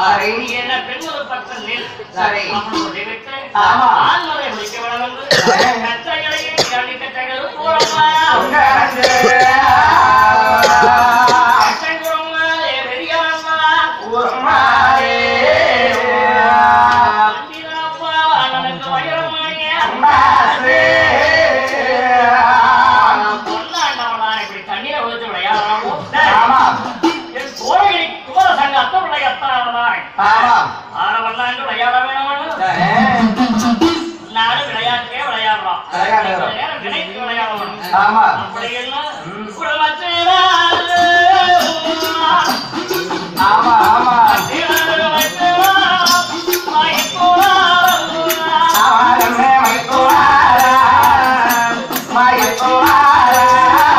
சரி. நீ என்ன பெண் ஒரு பக்கம் நில் சரி. அப்படின்னு சொல்லிவிட்டு ஆமா. ஆண்மலை முடிக்க வேண்டும் என்று கச்சைகளையே இரண்டு கச்சைகள் கூறமா கச்சை கூறமா பெரியவம்மா வண்டிதாப்பா நமக்கு வயலமாங்க பொண்ணாண்டவனா இப்படி தண்ணீரை ஊற்றி விளையாடுறாமோ என் கோழி கோர சங்க அத்த பிள்ளை அத்தானவனாய் ஆனவன்னாண்டு விளையாட வேணும்னு நானும் விளையாட்டுக்கே விளையாடுறோம் விளையாடுறோம். கொஞ்ச நேரம் வினைக்கு விளையாடணும் ஆமா. அப்படி என்ன ம். குடும்பத்தினால் ஆமா ஆமா ஆவாரமே மைத்துனாரா மைத்துனாரா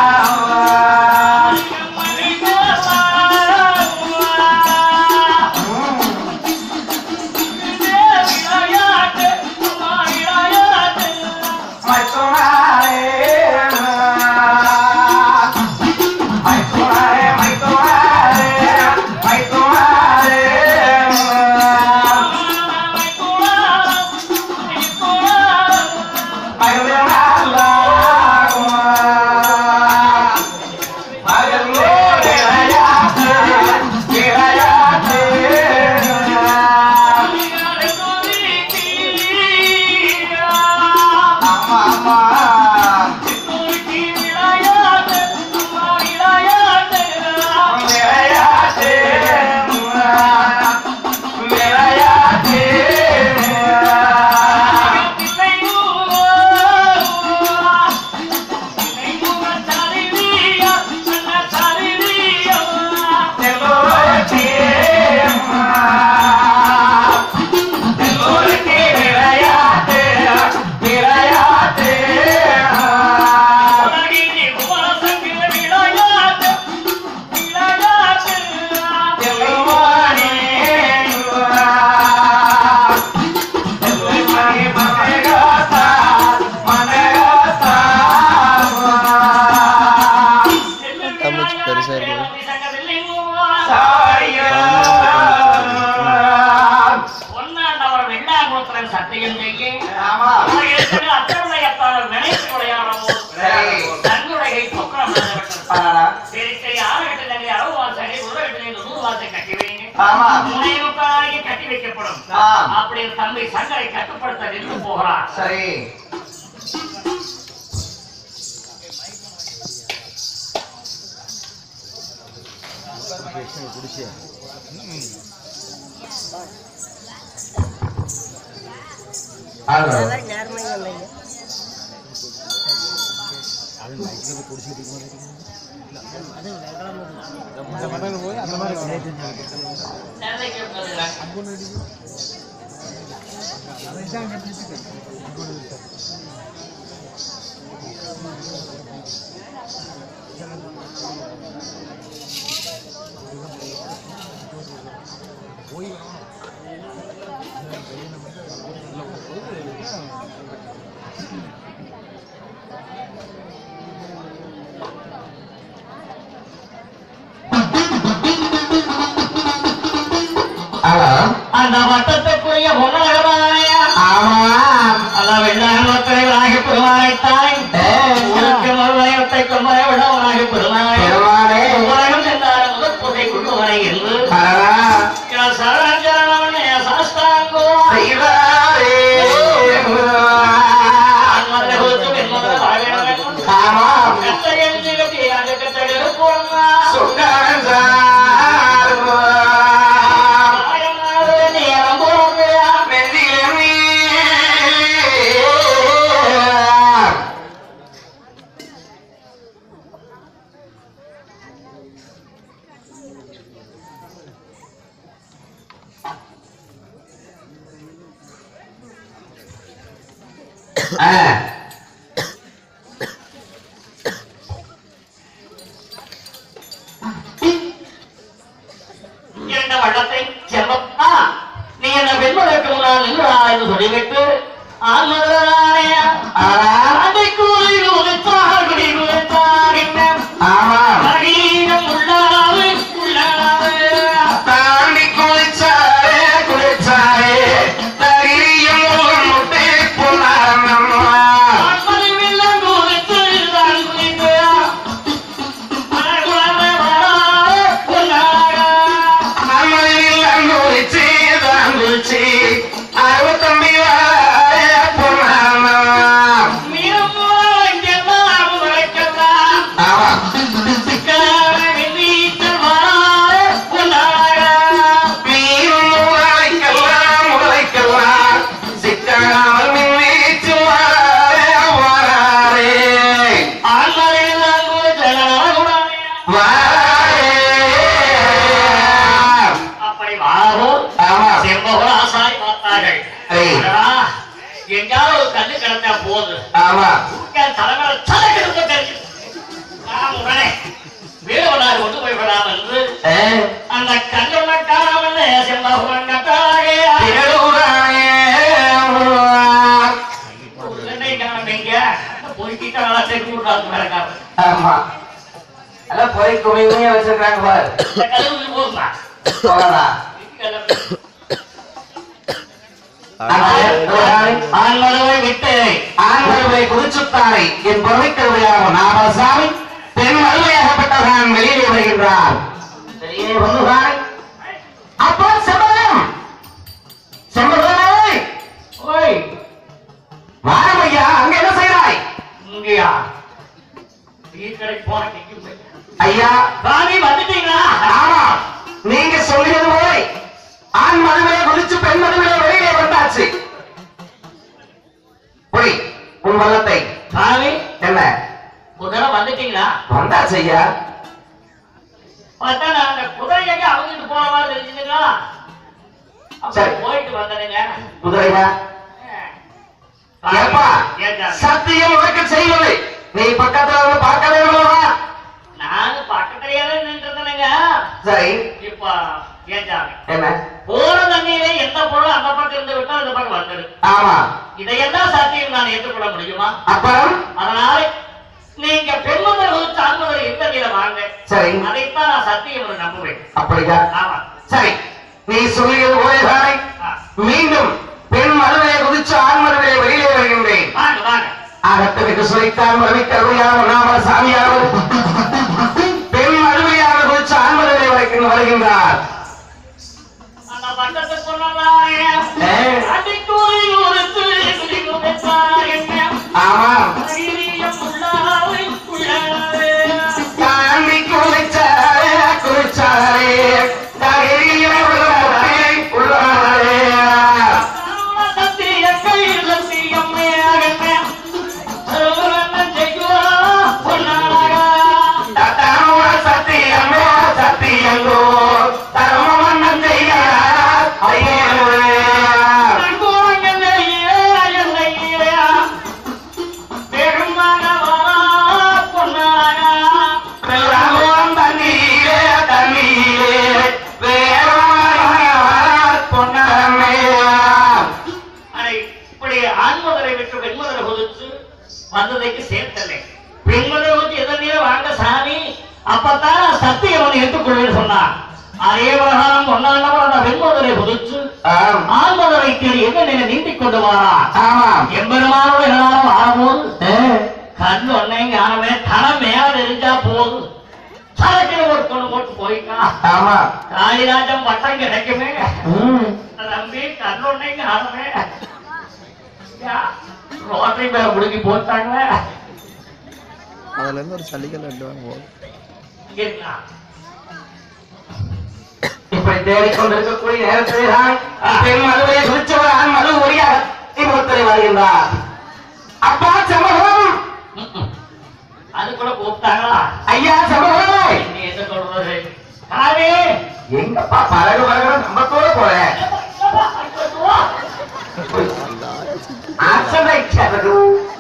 மைத்துனாரே மைத்துனாரே மைத்துனாரே மைத்துனாரே தமிழ் பெருசா இருக்கு. ஒன்னாண்டவர் வெள்ளாங்குளத்தின் சத்தியம் செய்ய ஆமா ஏற்கனவே அத்தருடையத்தாளர் நினைத்து விளையாடவும் சரி. தன்னுடைய பொக்கரம் விளையாடப்பட்டது. பாடா. சரி சரி ஆறுகட்டில் அறுபது வாசனை உருவகட்டில் நூறு வாசை கட்டி வைங்க ஆமா முனைவுக்காக கட்டி வைக்கப்படும் ஆ. அப்படி தம்பி சங்கரை கட்டுப்படுத்த நின்று போகிறார் சரி ஹலோ நெல்லைக்கு இருக்கிறது. ஹலோ அந்த வட்டத்துக்குரிய உணவகமானையா ஆமா அந்த வெள்ளாமத்தை விநாயக பெருமானைத்தாய் உனக்கு மறுவயத்தை கொம்பரை விடவனாக பெருமானை பெருமாளே உலகம் சென்றார் முதல் புகை கொள்ளுவனை என்று ஹலோ சரணாச்சரணவனே சாஸ்தாங்கோ செய்வாரே அன்மத கொடுத்து வெண்மத வாழ்விடம் வேண்டும் ஆமா கத்தையன் ஜீவத்தை அந்த கத்தடில் போனா சுந்தரன் சார்பா ஆயமானது நேரம் போறதையா நெஞ்சிலே ஆ என்ற வள்ளத்தை செல்வப்பா நீ என்ன பெண்மதற்கு முன்னால் நின்றா என்று சொல்லிவிட்டு ஆன்மதரானே அதை கூறி உழைத்தார் குடி உழைத்தார் என்ன ஆமா மகிழம் உள்ளாது உள்ளாது தாண்டி குளிச்சாரு செம்பகோல ஆசாய் பார்த்தார்கள் ஏய். அடடா, எங்கேயாவது ஒரு கண்ணு கிடந்தா போகுது ஆமா தலைமையில சதக்கிழமை தெரிஞ்சு நான் உடனே வீரவனார் கொண்டு போய் விடாமல் என்று ஏ, அந்த கண்ணொன்ன காணாமல் செம்பகோலம் கட்டாக திருவுராயே. ஆமா எல்லாம் போய் குமிங்க வச்சிருக்காங்க பாரு போகலாம் விட்டு ஆண்களை குறிச்சுத்தாரை என் பொருளைக்கருவையாக நாமசாமி பெண் அருமையாகப்பட்டவன் வெளியே வருகின்றார் வெளியே வந்துதான் அப்பா செம்பகம் செம்பகமே ஓய் வாரமையா அங்க என்ன செய்கிறாய் இங்கயா டீ கடைக்கு போன கேட்கும் ஐயா சாமி வந்துட்டீங்களா ஆமா நீங்க சொல்லியது போய் ஆண் மதுவிலே குதிச்சு பெண் மதுவிலே வெளியே வந்தாச்சு புரி உன் வல்லத்தை சாமி என்ன குதிரை வந்துட்டீங்களா வந்தாச்சு ஐயா பார்த்தா நான் அந்த குதிரை எங்க அவங்கிட்டு போன மாதிரி தெரிஞ்சுதுங்களா சரி. அப்ப போயிட்டு வந்தனுங்க குதிரையா ஏப்பா சத்தியம் உனக்கு செய்வது நீ பக்கத்துல வந்து பார்க்க வேண்டுமா நானும் பக்கத்துலயே தான் நின்றுருந்தேனுங்க சரி இப்ப ஏஞ்சாங்க என்ன போற தண்ணியிலே எந்த பொருளும் அந்த பக்கம் இருந்து விட்டா அந்த பக்கம் வந்துடு ஆமா இதையெல்லாம் சாத்தியம் நான் ஏற்றுக்கொள்ள முடியுமா அப்புறம் அதனால நீங்க பெண்மதர் வகுத்து ஆண்மதர் எந்த நிலை வாங்க சரி அதைத்தான் நான் சத்தியம் என்று நம்புவேன் அப்படியா ஆமா சரி நீ சொல்லியது போலதானே ஆ. மீண்டும் பெண் மதுவிலே குதிச்சு ஆண் மதுவிலே வெளியே வருகின்றேன் வாங்க வாங்க அகத்தவிற்கு சுழித்தான் மறுவிக்கருமையாக நாம சாமியாவது பெண் மதுவையாக குதிச்சு ஆண் மதுவிலே வரைக்கும் வருகின்றார் அந்த பக்கத்து பொண்ணாலே ஏ, அடிக்கூறி உறுத்து குதிக்குதைத்தார் என்ன ஆமா தைரியம் உள்ளாவை உள்ளாவே தாண்டி குளிச்சாரே குளிச்சாரே தகையிலே உள்ளவரே உள்ளவரே தத்தனோட சத்தியமே சத்தியங்கோ தர்மமன்னம் செய்கிறார் ஐயனே வெள்ளம் தண்ணீரே தண்ணீரே வேறொரு பொன்னமே இப்படி ஆண்மதுரை விட்டு பெண்மதுரை கொதிச்சு வந்ததைக்கு சேர்த்தலை பெண்மதுரை கொதிச்சு எதனையே வாங்க சாமி அப்பத்தான் நான் சத்தியம் ஒன்று ஏற்றுக்கொள்வேன் சொன்னான் அதே பிரகாரம் ஒன்னாண்டவர் அந்த பெண்மதுரை கொதிச்சு ஆம் ஆண்மதுரை தேடி எங்க நீங்க நீட்டிக் கொண்டு வாரா ஆமாம் எம்பெருமானோட எல்லாரும் ஆறும்போது ஏ, கண்ணு ஒன்னைங்க ஆனவே தலை மேல எரிஞ்சா போதும் சரக்கிற ஒரு கொண்டு போட்டு போயிட்டா ஆமாம் காளிராஜம் பட்டம் கிடைக்குமே ம், நம்பி கண்ணொன்னைங்க ஆனவே ரோட்டரி மேல முடுக்கி போட்டாங்க அதுல இருந்து ஒரு சளிகள் ரெண்டு வாங்க போதும் இருக்கா இப்படி தேடிக்கொண்டிருக்கக்கூடிய நேரத்தில் தான் பெண் மதுவை குறிச்சவர் ஆண் மது ஒளியாக இமுகத்திலே வருகின்றார் அப்பா சமூகம் ம்ம். அது கூட கூப்பிட்டாங்களா ஐயா சமூகம் நீ என்ன சொல்றது காவே எங்கப்பா பழகு பழகு நம்பத்தோட போறேன் ஆசைக்கு அது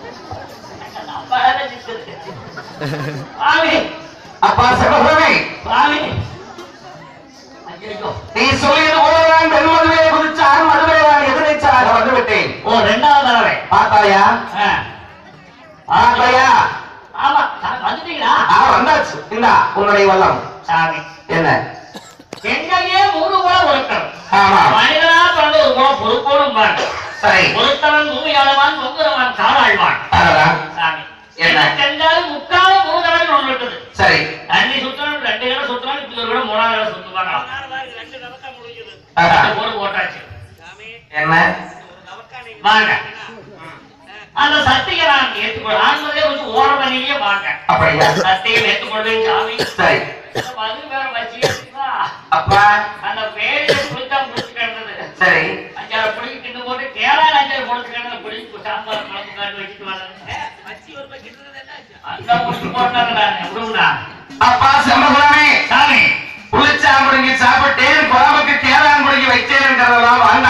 சாமி அப்பா சமூகமே சாமி ஐயோ நீ சொல்லியது போலதான் பெண் மதுவை குறிச்ச ஆண் மதுவை நான் எதிர்நீச்சலாக வந்து விட்டேன் ஓ ரெண்டாவது தடவை பார்த்தாயா ஆ. பார்த்தாயா ஆமா சாமி, வந்துட்டீங்களா ஆ வந்தாச்சு இந்தா உன்னுடைய வல்லம் சாமி என்ன எங்களையே மூணு குணம் ஒருத்தன் ஆமா மனிதனா பிறந்த ஒரு குணம் பொறுப்போடும் பாரு சரி ஒருத்தவன் பூமியாளவான் பொங்குறவன் தாராழ்வான் அதான். சாமி என்ன? என்ன செஞ்சாலும் முக்கால மூணு தடவை ஒன்று இருக்குது சரி தண்ணி சுத்தணும் ரெண்டு கடை சுத்தணும் இப்படி ஒரு கடை மூணாவது கடை சுத்துவாங்க ஆஹா. ரெண்டு போடு போட்டாச்சு என்ன வாங்க அந்த சத்தியை நான் ஏற்றுக்கொள்ள ஆண்மதே வந்து ஓர மணிலேயே வாங்க அப்படியா சத்தியை ஏற்றுக்கொள்வேன் சாமி சரி மது வேற வச்சு அப்பா அந்த பேரில குளித்தா குளிச்சு கிடந்தது சரி அஞ்சாறு புளிக்கு தின்னு போட்டு தேரான அஞ்சாறு குளிச்சு கிடந்தது புளிக்கு சாம்பார் குழம்பு காட்டு வச்சுட்டு வந்தேன் அதான் குளிச்சு போட்டாங்க நான் விடுங்கடா அப்பா செம்மகுலமே சாமி புளிச்சாம்புடுங்கி சாப்பிட்டேன் குழம்புக்கு கேளான் புடுங்கி வைத்தேன் என்றதெல்லாம் வாங்க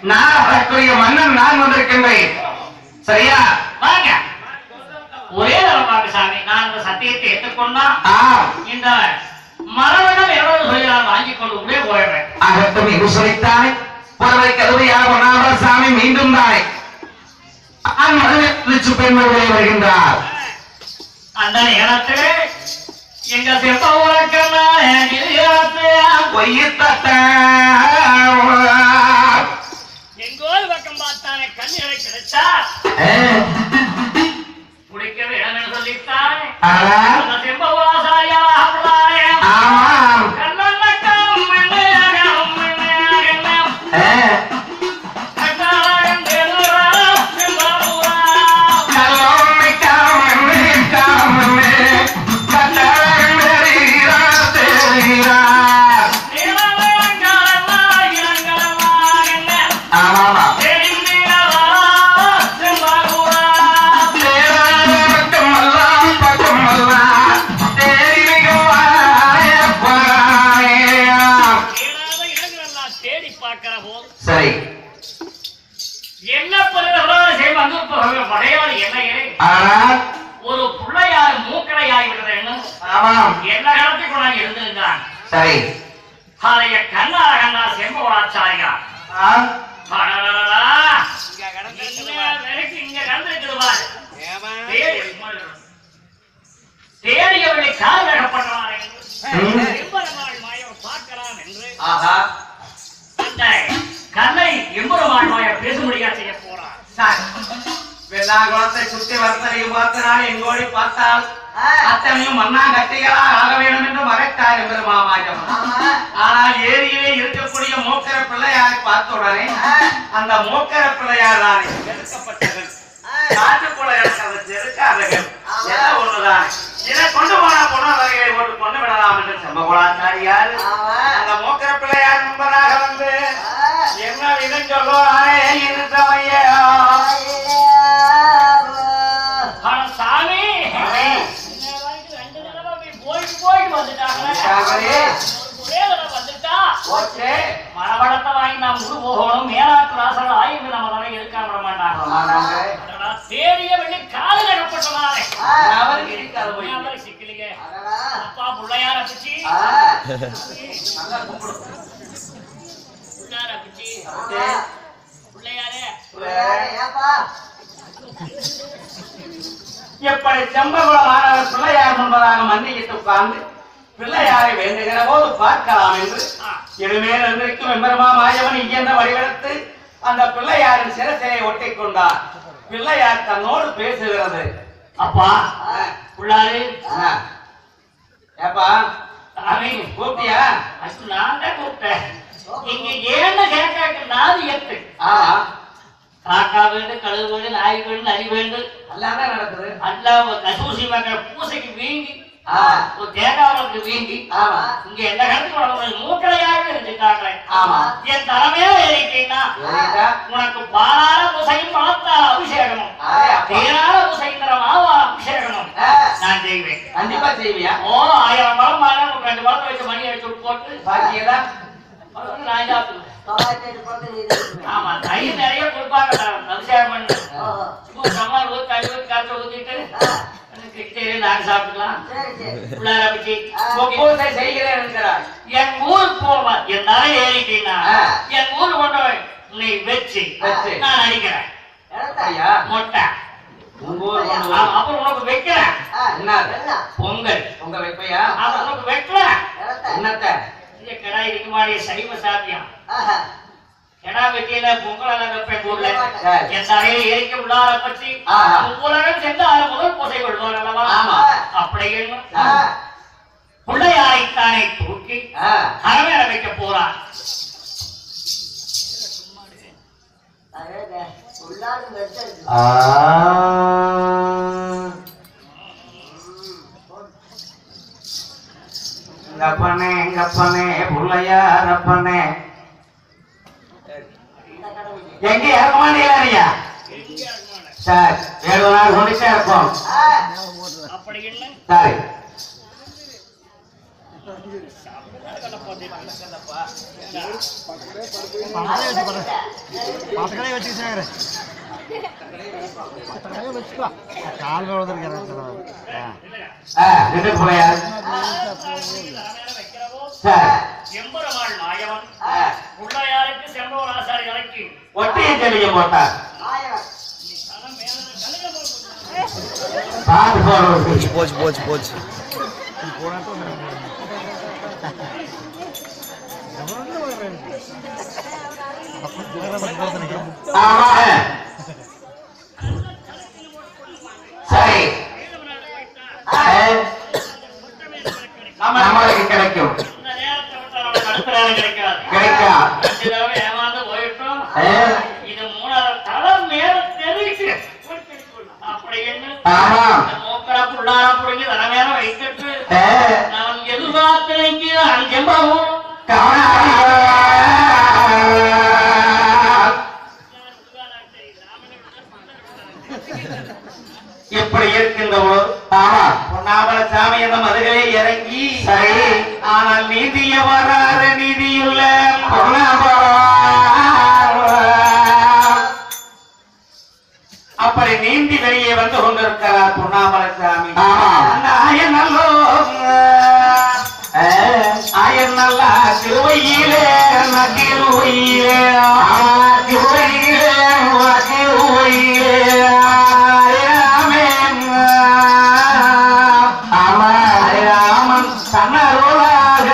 நான் வரக்கூடிய மன்னன் நான் வந்திருக்கின்றேன் சரியா வாங்க ஒரே தரம் வாங்க சாமி நான் இந்த சத்தியத்தை ஏற்றுக்கொண்டா ஆ இந்த மரபணம் எவ்வளவு சொல்லி நான் வாங்கி கொண்டு உள்ளே போயிடுறேன் அகட்டும் இது சொல்லித்தானே புறவை கருவையாக ஒன்னாவது சாமி மீண்டும் தானே ஆண் மதுரை பெண்மணிகளை வருகின்றார் அந்த நேரத்திலே எங்க சிற்ப உலக்கண்ணா பொய்யத்தட்ட எங்கோல் பக்கம் பார்த்தானே கண்ணிகளை கிடைச்சா குடிக்க வேணும்னு சொல்லித்தானே அந்த சிற்ப உலாசாரியாக அப்படியே ஆமாம் கண்ணன்னக்கம் மின்னையகம் மின்னையகம் கண்ணாயம் தேனுரா சிம்பபுரா கலோமை காமமே காமமே கட்டழகரீரா தெரிகிறா தேவலங்கலமா இளங்கலமா என்ன ஆமாமா தெரிந்திரவா சிம்பபுரா தேரமல்லா பக்கமல்லா தேரிமிகவாய பாயா தேடாத இடங்களெல்லாம் தேடி பார்க்கிற போது சரி என்ன பரிதவரான செய்வ வந்து படையாளி என்னையே ஆனால் ஒரு பிள்ளையார் மூக்கடையாய் விடுற எண்ணம் ஆமாம் எல்லா இடத்தையும் கொண்டாந்து இருந்திருந்தான் சரி அதைய கண்ணா கண்ணா செம்பவராச்சாரியா ஆ அடடடடா. இங்க விலைக்கு இங்க கலந்துருக்குது பாரு. தேடி தேடியவர்களை கால் கட்டப்பட்டவான் என்று ம். எம்பெருமாள் மாயம் பார்க்கலாம் என்று ஆஹா அந்த கண்ணை எம்பெருமாள் மாயம் பேசும்படியா செய்ய போறான் சார் வெள்ளாங்குளத்தை சுத்தி வர்த்தனையும் பார்த்து நான் எங்கோடி பார்த்தால் அத்தனையும் மண்ணா கட்டிகளா ஆக வேண்டும் என்று மறைத்தார் பெருமாமாயம் ஆனால் ஏரியிலே இருக்கக்கூடிய மூக்கர பிள்ளையாரை பார்த்த உடனே அந்த மூக்கர பிள்ளையார் தானே எடுக்கப்பட்டது காட்டுக்குள்ள இருக்கிறது செருக்காதகள் எல்லாம் ஒண்ணுதான் இதை கொண்டு போனா பொண்ணாதவைகளை போட்டு கொண்டு விடலாம் என்று செம்பகுலாச்சாரியார் அந்த மூக்கர பிள்ளையார் என்பதாக வந்து என்ன விதம் சொல்லுவாரே இருந்தவையா ஆனா சாமி இன்ன வரைக்கும் ரெண்டு தடவை அப்படி போயிட்டு போயிட்டு வந்துட்டாங்க வந்துட்டாங்களே. ஒரே தடவை வந்துட்டா ஓகே மரபடத்தை வாங்கி நாம் உரு போகணும் மேலாட்டு ராசர்கள் ஆய்வு நம்ம தடவை எடுக்க விட மாட்டாங்க ஆமாங்க. அடடா, தேடிய வெள்ளி காது கடப்பட்டதாலே அவருக்கு இருக்காது போய். அவருக்கு சிக்கலிங்க அப்பா பிள்ளையார பிச்சி நல்லா கும்பிடு. பிள்ளையார பிச்சி ஓகே. பிள்ளையாரே எப்படி செம்பகுளமானவர் பிள்ளையார் முன்பதாக மன்னிக்கிட்டு உட்கார்ந்து பிள்ளையாரை வேண்டுகிற போது பார்க்கலாம் என்று ஆ, இனிமேல் இருந்திருக்கும் எம்பெருமா மாயவன் இயன்ற வடிவெடுத்து அந்த பிள்ளையாரின் சிரசிலை ஒட்டிக் கொண்டார் பிள்ளையார் தன்னோடு பேசுகிறது அப்பா பிள்ளாரு ஆ. ஏப்பா சாமி கூப்பிட்டியா அது நான் தான் கூப்பிட்டேன் இங்க ஏன்னு கேட்காக்கு நாது எத்து ஆமா காக்கா வீடு கழுகு வீடு நாய் வீடு நரி வீடு எல்லாம் தான் நடக்குது எல்லாம் கசூசி மக்கள் பூசைக்கு வீங்கி ஆ. ஒரு தேங்காவுக்கு வீங்கி ஆமா இங்க எந்த இடத்துக்கு வளர்ந்து மூக்கடையாக இருந்து காட்டுறேன் ஆமா என் தலைமையில ஏறிட்டீங்கன்னா ஏறிட்டா? உனக்கு பாலான பூசையும் பணத்தால் அபிஷேகமும் அரே அப்பா. தேனான பூசைங்கிற மாவா அபிஷேகமும் ஆ. நான் செய்வேன் கண்டிப்பா செய்வியா ஓ ஆயிரம் பழம் மாறினா ஒரு ரெண்டு பழத்தை வச்சு மணி அடிச்சு விட்டு போட்டு பாக்கியதா அது வந்து நான் சாப்பிடுவேன் ஆமா தயிர் நிறைய கொடுப்பாங்க நான் அபிஷேகம் பண்ணு சும்மா சம்மாள் ஊத்தி தண்ணி ஊத்தி கரைச்சி ஊத்திட்டு கிட்டே நாங்க சாப்பிட்டுக்கலாம் பிள்ளார வச்சு பூசை செய்கிறேன் என்கிறார் என் ஊர் போவா என் தலை ஏறிட்டீங்கன்னா ஆ. என் ஊர் கொண்டு போய் நீ வச்சு வச்சு. நான் அடிக்கிறேன் ஐயா மொட்டை உங்க ஊர் கொண்டு ஆ, வா. அப்புறம் உனக்கு வைக்கிறேன் என்னது பொங்கல் உங்க வைப்பையா அப்புறம் உனக்கு வைக்கிறேன் என்னத்த இந்த கிடாய் இருக்க மாட்டே சைவ சாத்தியம் கிடா வெட்டியில பொங்கல் எல்லாம் வைப்பேன் ஊர்ல சரி. என் தலையை எரிக்க உள்ளார பற்றி ஆஹா. உலகம் சென்று அது முதல் பூசை கொள்வார் அல்லவா ஆமா. அப்படி என்ன பிள்ளையாரைத்தானே தூக்கி ஆ. அரவேற வைக்க போறார் ஆ. எங்கப்பனே எங்கப்பனே புள்ளையாரப்பனே எங்க இறக்க மாட்டீங்களா சார் ஏழு நாள் சொல்லிட்டே இருப்போம் அப்படி என்ன சரி పక్కనే వచ్చేసారు పక్కనే వచ్చుకో కాలు కొడుతురు కదా ரெண்டு பிள்ளையா சார் எம்பெருமாள் நாயவன் உள்ளாயாருக்கு செம்பவராசாரி இறக்கி ஒட்டிய ஜலியம் போட்டார் பாத்து போறது పోచు పోచు పోచు ஆமா சரி நம்மளுக்கு கிடைக்கும் இந்த நேரத்தை விட்டு அவனுக்கு அடுத்த நேரம் கிடைக்காது கிடைக்காது. அஞ்சு தடவை ஏமாந்து போயிட்டோம் ஆ. இது மூணாவது தலை மேல தெரிவிச்சு அப்படி என்ன ஆமா இந்த மூக்கரா புள்ளாரா புடுங்கி தலை மேல வைத்துட்டு ஆ. நான் எதிர்பார்த்து இங்கே அஞ்சம்பாவும் எப்படி இருக்கின்ற ஆமா பொன்னாமல சாமி அந்த மதுகளே இறங்கி சரி ஆனால் நீதிய வராத நீதியுள்ள அப்படி நீந்தி வெளியே வந்து கொண்டிருக்கிறார் பொன்னாமல சாமி ஆயன் நல்லோ ஆயன் நல்லா திருவையிலே திருவையிலே திருவையிலே திருவையிலே ராமன் தன்னருளாக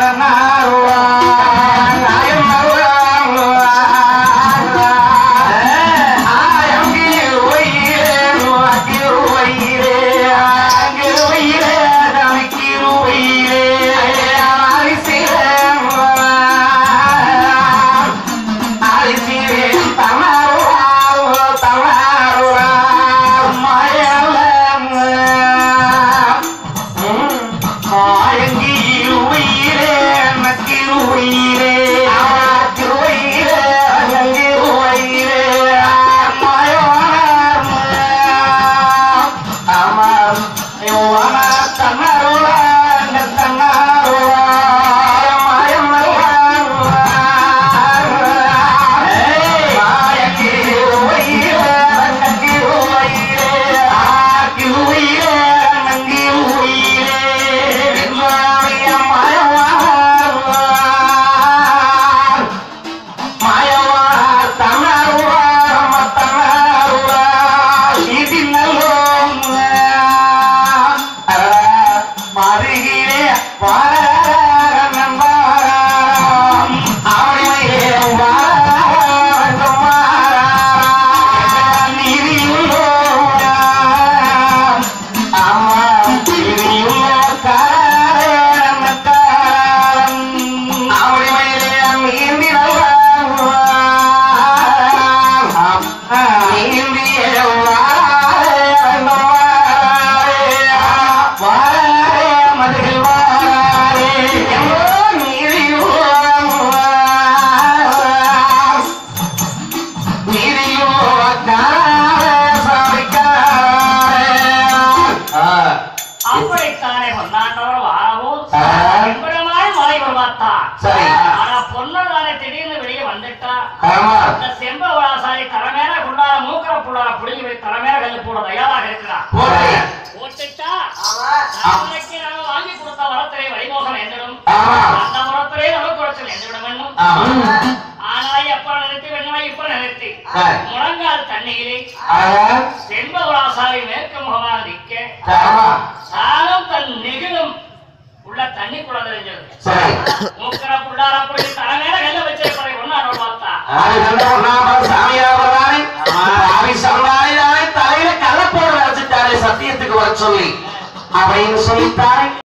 அப்படித்தானே பொன்னாண்டவர் வாரவும் ஆ. எம்பெருமாள் மலை பார்த்தான் சரி. ஆனா பொன்னதானே திடீர்னு வெளியே வந்துட்டா ஆமா இந்த செம்பவராசாரி தலைமையில குண்டார மூக்கர புள்ளார புடுங்கி போய் தலைமையில கல்லு போட தயாராக இருக்கிறான் போடு. போட்டுட்டா நாளைக்கு நாம வாங்கி கொடுத்த வரத்திலே வழிமோசம் என்றிடும் ஆமா. அந்த வரத்திலே நமக்கு குறைச்சல் என்றிடும் என்னும் ஆமா. ஆனா எப்ப நிறுத்தி வேணுமா இப்ப நிறுத்தி சரி. முழங்கால் தண்ணீரிலே ஆ. செம்பவராசாரி மேற்கு முகமாக நிற்க ஆமா. சாலம் தன் நெகிழும் உள்ள தண்ணி கூட தெரிஞ்சது சரி. மூக்கர புள்ளார புடுங்கி தலைமையில கல்ல வச்சிருப்பதை ஒன்னாரோட பார்த்தா அது நல்ல பொன்னாமல சாமியார் வர்றானே. சாமி சரணாலயதானே தலையில கள்ளப்போடு வச்சுட்டாரே சத்தியத்துக்கு வர சொல்லி அப்படின்னு சொல்லித்தானே